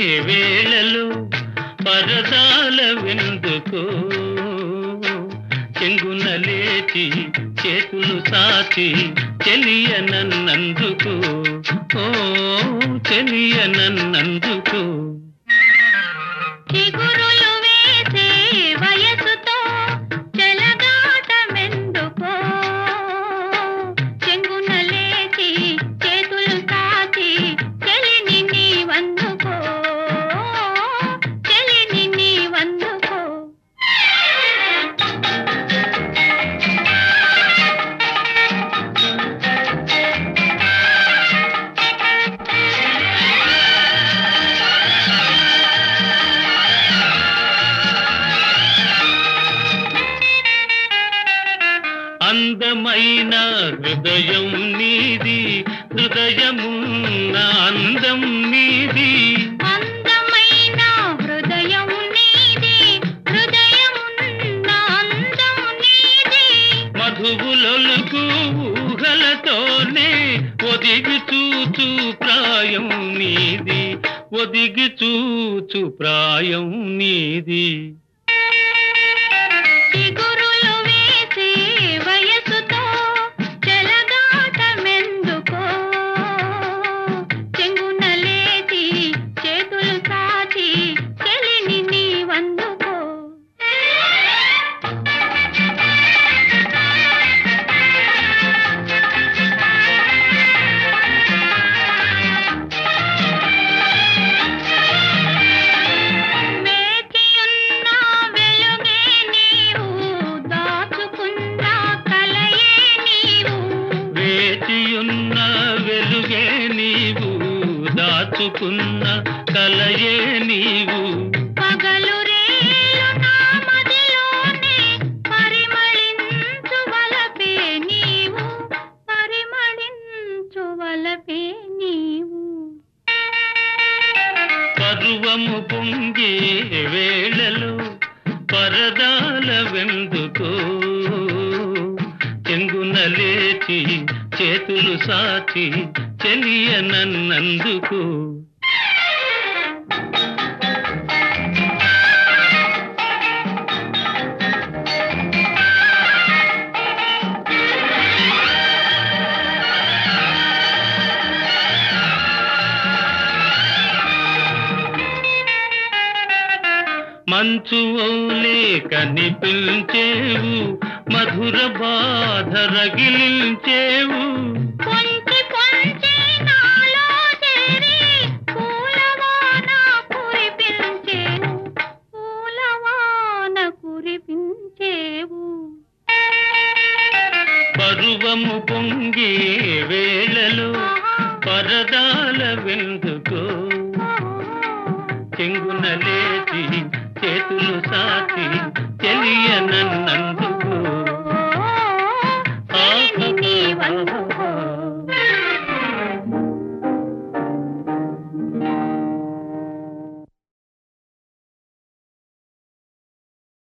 వేళలో పరదాల విందుకో చెంగున లేచి చేతులు సాచి చెలియనన్నందుకు ఓ చెలియనన్నందుకు చిగురులు వేసే వయసుతో చెలగాటమెందుకో చెంగున లేచి చేతులు సాచి చెలిని నీ వందుకో చెలిని నీ వందుకో అందమైన హృదయం నీది హృదయమున్న అందం నీది అందమైన హృదయం నీది హృదయమున్న అందం నీది మధువులొలుకు ఊహలతోనే ఒదిగి చూచు ప్రాయం నీది ఒదిగి చూచు ప్రాయం నీది చిగురులు వేసే వయసుతో చెలగాటమెందుకో చెంగున లేచి చేతులు సాచి చెలిని నీ వందుకో వేచియున్న వెలుగే నీవు దాచుకున్న కలయే నీవు వేచియున్న వెలుగే నీవు దాచుకున్న కలయే నీవు పగలు రేలు నా మదిలోనే పరిమళించు వలపే నీవు పరిమళించు వలపే నీవు పర్వము పొంగే వేళలో పరదాల వెందుకో చెంగున లేచి చేతులు సాచి చెలియనన్నందుకు మంచు ఓలే కనిపించేవు మధుర బాధ రగిలించేవు పొంచి పొంచి నాలో చేరి పూలవాన కురిపించేవు పూలవాన కురిపించేవు పరువము పొంగే వేళలో పరదాల వెందుకో చెంగున లేచి చేతులు సాచి చెలియనన్నందుకు